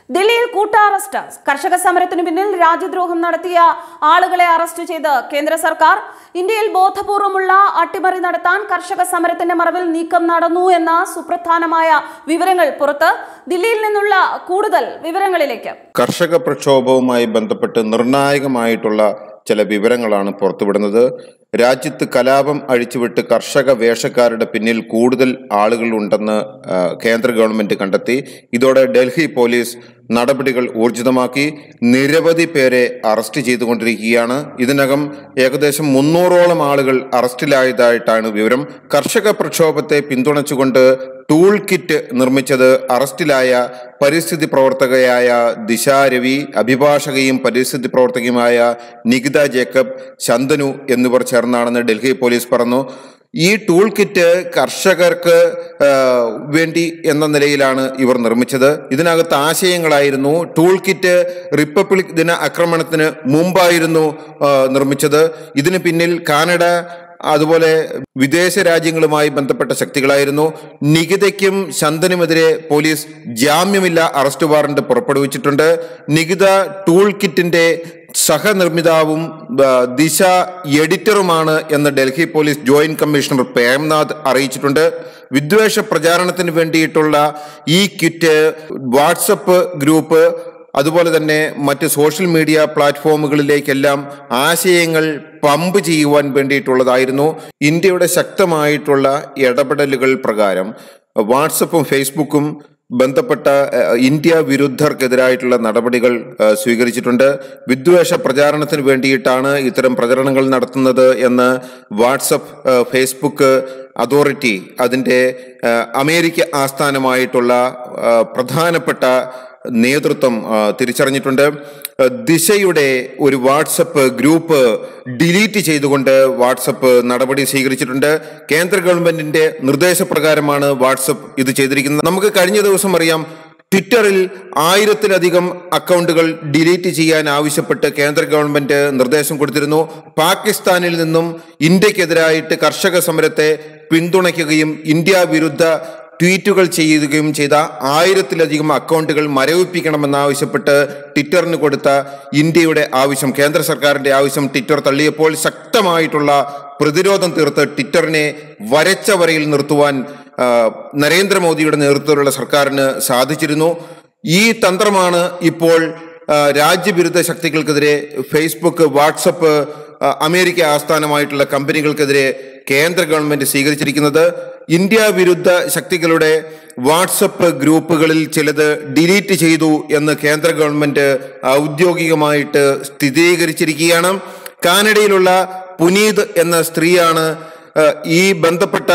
ദില്ലിയിൽ കൂട്ട അറസ്റ്റ് കർഷക സമരത്തിനു പിന്നിൽ രാജ്യദ്രോഹം നടത്തിയ ആളുകളെ അറസ്റ്റ് ചെയ്ത് കേന്ദ്ര സർക്കാർ ഇന്ത്യയിൽ ബോധപൂർവമുള്ള അട്ടിമറി നടത്താൻ കർഷക സമരത്തിന്റെ മറവിൽ നീക്കം നടന്നു എന്ന സുപ്രധാനമായ വിവരങ്ങൾ പുറത്ത് ദില്ലിയിൽ നിന്നുള്ള കൂടുതൽ വിവരങ്ങളിലേക്ക് കർഷക പ്രക്ഷോഭവുമായി ബന്ധപ്പെട്ട് നിർണായകമായിട്ടുള്ള ചില വിവരങ്ങളാണ് പുറത്തുവിടുന്നത് രാജ്യത്ത് കലാപം അഴിച്ചുവിട്ട് കർഷക വേഷക്കാരുടെ പിന്നിൽ കൂടുതൽ ആളുകളുണ്ടെന്ന് ആ, കേന്ദ്ര ഗവൺമെന്റ് കണ്ടെത്തി ഇതോടെ ഡൽഹി പോലീസ് നടപടികൾ ഊർജിതമാക്കി നിരവധി പേരെ അറസ്റ്റ് ചെയ്തുകൊണ്ടിരിക്കുകയാണ് ഇതിനകം ഏകദേശം മുന്നൂറോളം ആളുകൾ അറസ്റ്റിലായതായിട്ടാണ് വിവരം കർഷക പ്രക്ഷോഭത്തെ പിന്തുണച്ചുകൊണ്ട് ടൂൾ കിറ്റ് നിർമ്മിച്ചത് അറസ്റ്റിലായ പരിസ്ഥിതി പ്രവർത്തകയായ ദിശ രവി അഭിഭാഷകയും പരിസ്ഥിതി പ്രവർത്തകയുമായ നികിത ജേക്കബ് ശന്തനു എന്നിവർ ചേർന്നാണെന്ന് ഡൽഹി പോലീസ് പറഞ്ഞു ഈ ടൂൾ കിറ്റ് കർഷകർക്ക് ആ, വേണ്ടി എന്ന നിലയിലാണ് ഇവർ നിർമ്മിച്ചത് ഇതിനകത്ത് ആശയങ്ങളായിരുന്നു ടൂൾ കിറ്റ് റിപ്പബ്ലിക് ദിന ആക്രമണത്തിന് മുമ്പായിരുന്നു ആ, നിർമ്മിച്ചത് ഇതിന് പിന്നിൽ കാനഡ അതുപോലെ വിദേശ രാജ്യങ്ങളുമായി ബന്ധപ്പെട്ട ശക്തികളായിരുന്നു നികിതയ്ക്കും ശന്തനുമെതിരെ പോലീസ് ജാമ്യമില്ല അറസ്റ്റ് വാറന്റ് പുറപ്പെടുവിച്ചിട്ടുണ്ട് നികിത ടൂൾ കിറ്റിന്റെ സഹനിർമ്മിതാവും ആ, ദിശ എഡിറ്ററുമാണ് എന്ന് Delhi police joint commissioner Premnath അറിയിച്ചിട്ടുണ്ട് വിദ്വേഷ പ്രചാരണത്തിന് വേണ്ടിയിട്ടുള്ള ഈ കിറ്റ് വാട്സപ്പ് ഗ്രൂപ്പ് അതുപോലെ തന്നെ മറ്റ് സോഷ്യൽ മീഡിയ പ്ലാറ്റ്ഫോമുകളിലേക്കെല്ലാം ആശയങ്ങൾ പമ്പ് ചെയ്യുവാൻ വേണ്ടിയിട്ടുള്ളതായിരുന്നു ഇന്ത്യയുടെ ശക്തമായിട്ടുള്ള ഇടപെടലുകൾ പ്രകാരം വാട്സപ്പും ഫേസ്ബുക്കും ബന്ധപ്പെട്ട ഏഹ്, ഇന്ത്യ വിരുദ്ധർക്കെതിരായിട്ടുള്ള നടപടികൾ ഏഹ്, സ്വീകരിച്ചിട്ടുണ്ട് വിദ്വേഷ പ്രചാരണത്തിന് വേണ്ടിയിട്ടാണ് ഇത്തരം പ്രചരണങ്ങൾ നടത്തുന്നത് എന്ന് വാട്സപ്പ് ഏഹ്, ഫേസ്ബുക്ക് അതോറിറ്റി അതിൻ്റെ ഏഹ്, അമേരിക്ക ആസ്ഥാനമായിട്ടുള്ള ഏഹ്, പ്രധാനപ്പെട്ട നേതൃത്വം ആ, തിരിച്ചറിഞ്ഞിട്ടുണ്ട് ആ, ദിശയുടെ ഒരു വാട്സപ്പ് ഗ്രൂപ്പ് ഡിലീറ്റ് ചെയ്തുകൊണ്ട് വാട്സപ്പ് നടപടി സ്വീകരിച്ചിട്ടുണ്ട് കേന്ദ്ര ഗവൺമെന്റിന്റെ നിർദ്ദേശപ്രകാരമാണ് വാട്സപ്പ് ഇത് ചെയ്തിരിക്കുന്നത് നമുക്ക് കഴിഞ്ഞ ദിവസം അറിയാം ട്വിറ്ററിൽ ആയിരത്തിലധികം അക്കൗണ്ടുകൾ ഡിലീറ്റ് ചെയ്യാൻ ആവശ്യപ്പെട്ട് കേന്ദ്ര ഗവൺമെന്റ് നിർദ്ദേശം കൊടുത്തിരുന്നു പാകിസ്ഥാനിൽ നിന്നും ഇന്ത്യക്കെതിരായിട്ട് കർഷക സമരത്തെ പിന്തുണയ്ക്കുകയും ഇന്ത്യ വിരുദ്ധ ട്വീറ്റുകൾ ചെയ്യുകയും ചെയ്ത ആയിരത്തിലധികം അക്കൗണ്ടുകൾ മരവിപ്പിക്കണമെന്നാവശ്യപ്പെട്ട് ട്വിറ്ററിന് കൊടുത്ത ഇന്ത്യയുടെ ആവശ്യം കേന്ദ്ര സർക്കാരിന്റെ ആവശ്യം ട്വിറ്റർ തള്ളിയപ്പോൾ ശക്തമായിട്ടുള്ള പ്രതിരോധം തീർത്ത് ട്വിറ്ററിനെ വരച്ച വരയിൽ നിർത്തുവാൻ ആ, നരേന്ദ്രമോദിയുടെ നേതൃത്വത്തിലുള്ള സർക്കാരിന് സാധിച്ചിരുന്നു ഈ തന്ത്രമാണ് ഇപ്പോൾ ആ, രാജ്യവിരുദ്ധ ശക്തികൾക്കെതിരെ ഫേസ്ബുക്ക് വാട്സപ്പ് ആ, അമേരിക്ക ആസ്ഥാനമായിട്ടുള്ള കമ്പനികൾക്കെതിരെ കേന്ദ്ര ഗവൺമെന്റ് സ്വീകരിച്ചിരിക്കുന്നത് ഇന്ത്യ വിരുദ്ധ ശക്തികളുടെ വാട്സപ്പ് ഗ്രൂപ്പുകളിൽ ചിലത് ഡിലീറ്റ് ചെയ്തു എന്ന് കേന്ദ്ര ഗവൺമെന്റ് ഔദ്യോഗികമായിട്ട് സ്ഥിരീകരിച്ചിരിക്കുകയാണ് കാനഡയിലുള്ള പുനീത് എന്ന സ്ത്രീയാണ് ആ, ഈ ബന്ധപ്പെട്ട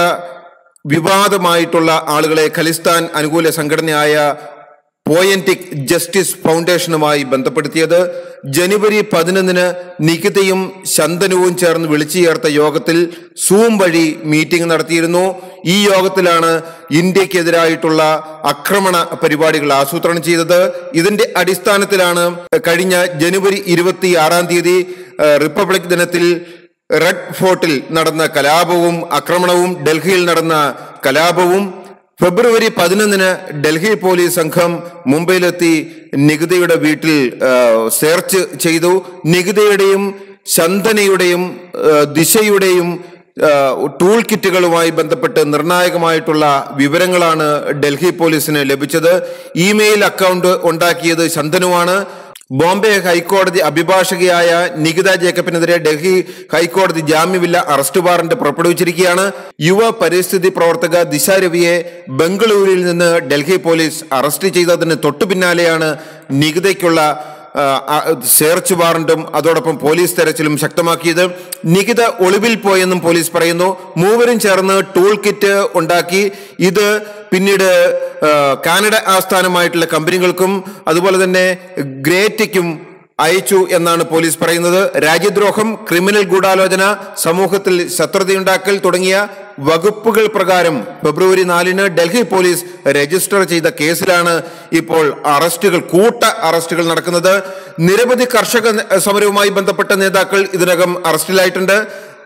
വിവാദമായിട്ടുള്ള ആളുകളെ ഖലിസ്ഥാൻ അനുകൂല സംഘടനയായ പോയന്റിക് ജസ്റ്റിസ് ഫൗണ്ടേഷനുമായി ബന്ധപ്പെടുത്തിയത് ജനുവരി പതിനൊന്നിന് നികിതയും ശന്തനുവും ചേർന്ന് വിളിച്ചു ചേർത്ത യോഗത്തിൽ സൂം വഴി മീറ്റിംഗ് നടത്തിയിരുന്നു ഈ യോഗത്തിലാണ് ഇന്ത്യക്കെതിരായിട്ടുള്ള ആക്രമണ പരിപാടികൾ ആസൂത്രണം ചെയ്തത് ഇതിന്റെ അടിസ്ഥാനത്തിലാണ് കഴിഞ്ഞ ജനുവരി ഇരുപത്തി ആറാം തീയതി ഏഹ്, റിപ്പബ്ലിക് ദിനത്തിൽ റെഡ് ഫോർട്ടിൽ നടന്ന കലാപവും ആക്രമണവും ഡൽഹിയിൽ നടന്ന കലാപവും ഫെബ്രുവരി പതിനൊന്നിന് ഡൽഹി പോലീസ് സംഘം മുംബൈയിലെത്തി നികിതയുടെ വീട്ടിൽ ആ, സെർച്ച് ചെയ്തു നികിതയുടെയും ശന്തനയുടെയും ആ, ദിശയുടെയും ആ, ടൂൾ കിറ്റുകളുമായി ബന്ധപ്പെട്ട് നിർണായകമായിട്ടുള്ള വിവരങ്ങളാണ് ഡൽഹി പോലീസിന് ലഭിച്ചത് ഇമെയിൽ അക്കൗണ്ട് ഉണ്ടാക്കിയത് ശന്തനുവാണ് ബോംബെ ഹൈക്കോടതി അഭിഭാഷകയായ നികിത ജേക്കബിനെതിരെ ഡൽഹി ഹൈക്കോടതി ജാമ്യമില്ല അറസ്റ്റ് വാറന്റ് പുറപ്പെടുവിച്ചിരിക്കുകയാണ് യുവ പരിസ്ഥിതി പ്രവർത്തക ദിശ രവിയെ ബംഗളൂരുവിൽ നിന്ന് ഡൽഹി പോലീസ് അറസ്റ്റ് ചെയ്തതിന് തൊട്ടു പിന്നാലെയാണ് നികിതയ്ക്കുള്ള ആ, ആ, സെർച്ച് വാറന്റും അതോടൊപ്പം പോലീസ് തെരച്ചിലും ശക്തമാക്കിയത് നികിത ഒളിവിൽ പോയെന്നും പോലീസ് പറയുന്നു മൂവരും ചേർന്ന് ടൂൾ കിറ്റ് ഉണ്ടാക്കി ഇത് പിന്നീട് ആ, കാനഡ ആസ്ഥാനമായിട്ടുള്ള കമ്പനികൾക്കും അതുപോലെ തന്നെ ഗ്രേറ്റയ്ക്കും അയച്ചു എന്നാണ് പോലീസ് പറയുന്നത് രാജ്യദ്രോഹം ക്രിമിനൽ ഗൂഢാലോചന സമൂഹത്തിൽ ശത്രുതയുണ്ടാക്കൽ തുടങ്ങിയ വകുപ്പുകൾ പ്രകാരം ഫെബ്രുവരി നാലിന് ഡൽഹി പോലീസ് രജിസ്റ്റർ ചെയ്ത കേസിലാണ് ഇപ്പോൾ അറസ്റ്റുകൾ കൂട്ട അറസ്റ്റുകൾ നടക്കുന്നത് നിരവധി കർഷക സമരവുമായി ബന്ധപ്പെട്ട നേതാക്കൾ ഇതിനകം അറസ്റ്റിലായിട്ടുണ്ട്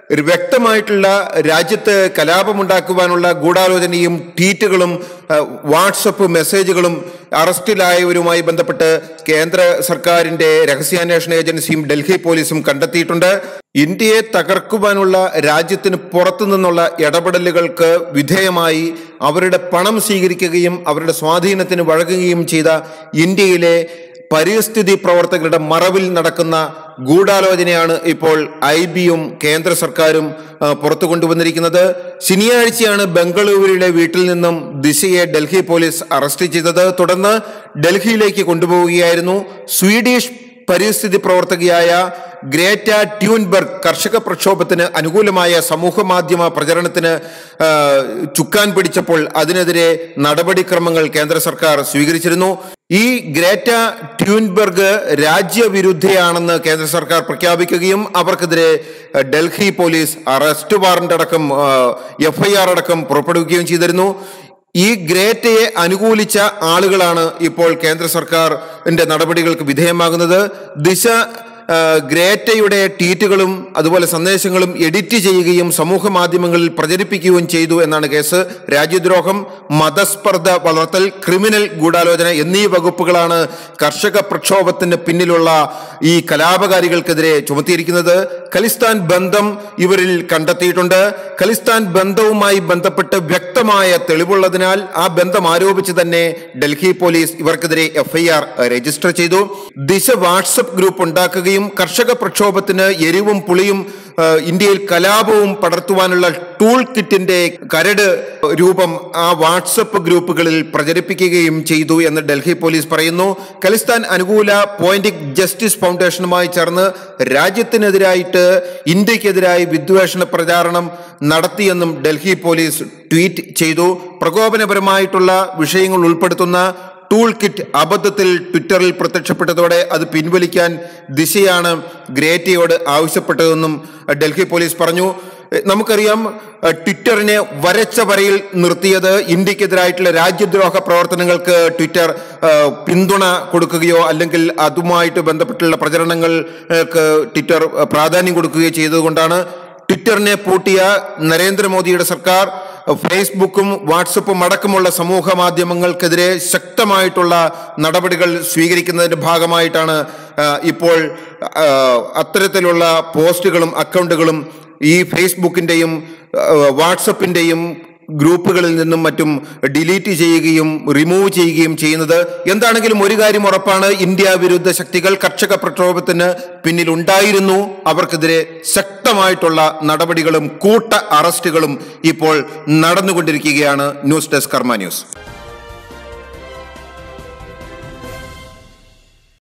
ഒരു വ്യക്തമായിട്ടുള്ള രാജ്യത്ത് കലാപമുണ്ടാക്കുവാനുള്ള ഗൂഢാലോചനയും ട്വീറ്റുകളും അഹ്, വാട്സപ്പ് മെസ്സേജുകളും അറസ്റ്റിലായവരുമായി ബന്ധപ്പെട്ട് കേന്ദ്ര സർക്കാരിന്റെ രഹസ്യാന്വേഷണ ഏജൻസിയും ഡൽഹി പോലീസും കണ്ടെത്തിയിട്ടുണ്ട് ഇന്ത്യയെ തകർക്കുവാനുള്ള രാജ്യത്തിന് പുറത്തു നിന്നുള്ള ഇടപെടലുകൾക്ക് വിധേയമായി അവരുടെ പണം സ്വീകരിക്കുകയും അവരുടെ സ്വാധീനത്തിന് വഴങ്ങുകയും ചെയ്ത ഇന്ത്യയിലെ പരിസ്ഥിതി പ്രവർത്തകരുടെ മറവിൽ നടക്കുന്ന ഗൂഢാലോചനയാണ് ഇപ്പോൾ ഐ ബിയും കേന്ദ്ര സർക്കാരും ആ, പുറത്തു കൊണ്ടുവന്നിരിക്കുന്നത് ശനിയാഴ്ചയാണ് ബംഗളൂരുവിലെ വീട്ടിൽ നിന്നും ദിശയെ ഡൽഹി പോലീസ് അറസ്റ്റ് ചെയ്തത് തുടർന്ന് ഡൽഹിയിലേക്ക് കൊണ്ടുപോവുകയായിരുന്നു സ്വീഡിഷ് പരിസ്ഥിതി പ്രവർത്തകയായ ഗ്രേറ്റ ട്യൂൻബർഗ് കർഷക പ്രക്ഷോഭത്തിന് അനുകൂലമായ സമൂഹ മാധ്യമ പ്രചരണത്തിന് ആ, ചുക്കാൻ പിടിച്ചപ്പോൾ അതിനെതിരെ നടപടിക്രമങ്ങൾ കേന്ദ്ര സർക്കാർ സ്വീകരിച്ചിരുന്നു ഈ ഗ്രേറ്റ ട്യൂൻബർഗ് രാജ്യവിരുദ്ധയാണെന്ന് കേന്ദ്ര സർക്കാർ പ്രഖ്യാപിക്കുകയും അവർക്കെതിരെ ഡൽഹി പോലീസ് അറസ്റ്റ് വാറന്റ് അടക്കം എഫ്ഐആർ അടക്കം പുറപ്പെടുവിക്കുകയും ചെയ്തിരുന്നു ഈ ഗ്രേറ്റയെ അനുകൂലിച്ച ആളുകളാണ് ഇപ്പോൾ കേന്ദ്ര സർക്കാരിന്റെ നടപടികൾക്ക് വിധേയമാകുന്നത് ദിശ ആ, ഗ്രേറ്റയുടെ ട്വീറ്റുകളും അതുപോലെ സന്ദേശങ്ങളും എഡിറ്റ് ചെയ്യുകയും സമൂഹ മാധ്യമങ്ങളിൽ പ്രചരിപ്പിക്കുകയും ചെയ്തു എന്നാണ് കേസ് രാജ്യദ്രോഹം മതസ്പർദ്ധ വളർത്തൽ ക്രിമിനൽ ഗൂഢാലോചന എന്നീ വകുപ്പുകളാണ് കർഷക പ്രക്ഷോഭത്തിന് പിന്നിലുള്ള ഈ കലാപകാരികൾക്കെതിരെ ചുമത്തിയിരിക്കുന്നത് ഖലിസ്ഥാൻ ബന്ധം ഇവരിൽ കണ്ടെത്തിയിട്ടുണ്ട് ഖലിസ്ഥാൻ ബന്ധവുമായി ബന്ധപ്പെട്ട് വ്യക്തമായ തെളിവുള്ളതിനാൽ ആ ബന്ധം ആരോപിച്ച് തന്നെ ഡൽഹി പോലീസ് ഇവർക്കെതിരെ എഫ്ഐആർ രജിസ്റ്റർ ചെയ്തു ദിശ വാട്സപ്പ് ഗ്രൂപ്പ് ഉണ്ടാക്കുകയും കർഷക പ്രക്ഷോഭത്തിന് എരിവും പുളിയും ആ, ഇന്ത്യയിൽ കലാപവും പടർത്തുവാനുള്ള ടൂൾ കിറ്റിന്റെ കരട് രൂപം ആ വാട്സപ്പ് ഗ്രൂപ്പുകളിൽ പ്രചരിപ്പിക്കുകയും ചെയ്തു എന്ന് ഡൽഹി പോലീസ് പറയുന്നു ഖലിസ്ഥാൻ അനുകൂല പോയിന്റിക് ജസ്റ്റിസ് ഫൗണ്ടേഷനുമായി ചേർന്ന് രാജ്യത്തിനെതിരായിട്ട് ഇന്ത്യക്കെതിരായി വിദ്വേഷണ പ്രചാരണം നടത്തിയെന്നും ഡൽഹി പോലീസ് ട്വീറ്റ് ചെയ്തു പ്രകോപനപരമായിട്ടുള്ള വിഷയങ്ങൾ ഉൾപ്പെടുത്തുന്ന ടൂൾ കിറ്റ് അബദ്ധത്തിൽ ട്വിറ്ററിൽ പ്രത്യക്ഷപ്പെട്ടതോടെ അത് പിൻവലിക്കാൻ ദിശയാണ് ഗ്രേറ്റയോട് ആവശ്യപ്പെട്ടതെന്നും ഡൽഹി പോലീസ് പറഞ്ഞു എ, നമുക്കറിയാം എ, ട്വിറ്ററിനെ വരച്ച വരയിൽ നിർത്തിയത് ഇന്ത്യക്കെതിരായിട്ടുള്ള രാജ്യദ്രോഹ പ്രവർത്തനങ്ങൾക്ക് ട്വിറ്റർ എ, പിന്തുണ കൊടുക്കുകയോ അല്ലെങ്കിൽ അതുമായിട്ട് ബന്ധപ്പെട്ടുള്ള പ്രചരണങ്ങൾക്ക് ട്വിറ്റർ എ, പ്രാധാന്യം കൊടുക്കുകയോ ചെയ്തതുകൊണ്ടാണ് ട്വിറ്ററിനെ പൂട്ടിയ നരേന്ദ്രമോദിയുടെ സർക്കാർ ഫേസ്ബുക്കും വാട്സപ്പും അടക്കമുള്ള സമൂഹ മാധ്യമങ്ങൾക്കെതിരെ ശക്തമായിട്ടുള്ള നടപടികൾ സ്വീകരിക്കുന്നതിന്റെ ഭാഗമായിട്ടാണ് ആ, ഇപ്പോൾ ആ, അത്തരത്തിലുള്ള പോസ്റ്റുകളും അക്കൗണ്ടുകളും ഈ ഫേസ്ബുക്കിന്റെയും ആ, വാട്സപ്പിന്റെയും ഗ്രൂപ്പുകളിൽ നിന്നും മറ്റും ഡിലീറ്റ് ചെയ്യുകയും റിമൂവ് ചെയ്യുകയും ചെയ്യുന്നത് എന്താണെങ്കിലും ഒരു കാര്യം ഉറപ്പാണ് ഇന്ത്യ വിരുദ്ധ ശക്തികൾ കർഷക പ്രക്ഷോഭത്തിന് പിന്നിൽ ഉണ്ടായിരുന്നു അവർക്കെതിരെ ശക്തമായിട്ടുള്ള നടപടികളും കൂട്ട അറസ്റ്റുകളും ഇപ്പോൾ നടന്നുകൊണ്ടിരിക്കുകയാണ് ന്യൂസ് ഡെസ്ക് കർമ്മ ന്യൂസ്